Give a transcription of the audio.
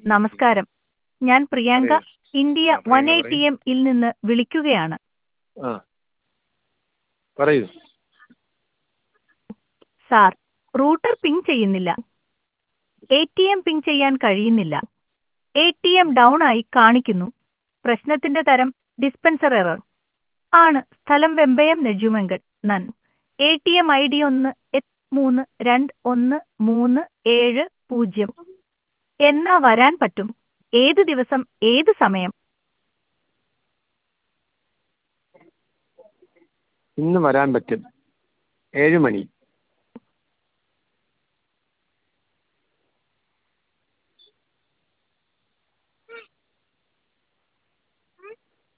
നമസ്കാരം ഞാൻ പ്രിയങ്ക പറയൂ. ഇന്ത്യ ആ, പ്രിയങ്ക വൺ പറയൂ. എയ്റ്റി എം ഇൽ നിന്ന് വിളിക്കുകയാണ് ആ പറയൂ സാർ റൂട്ടർ പിങ് ചെയ്യുന്നില്ല എ ടി എം പിങ് ചെയ്യാൻ കഴിയുന്നില്ല എ ടി എം ഡൗൺ ആയി കാണിക്കുന്നു പ്രശ്നത്തിന്റെ തരം ഡിസ്പെൻസർ എറർ ആണ് സ്ഥലം വെമ്പയം നെജുമെങ്കഡ് നൻ A T M I D ഒന്ന് എട്ട് മൂന്ന് രണ്ട് ഒന്ന് മൂന്ന് ഏഴ് പൂജ്യം എന്നാ വരാൻ പറ്റും ഏത് ദിവസം ഏത് സമയം ഇന്ന് വരാൻ പറ്റും ഏഴ് മണി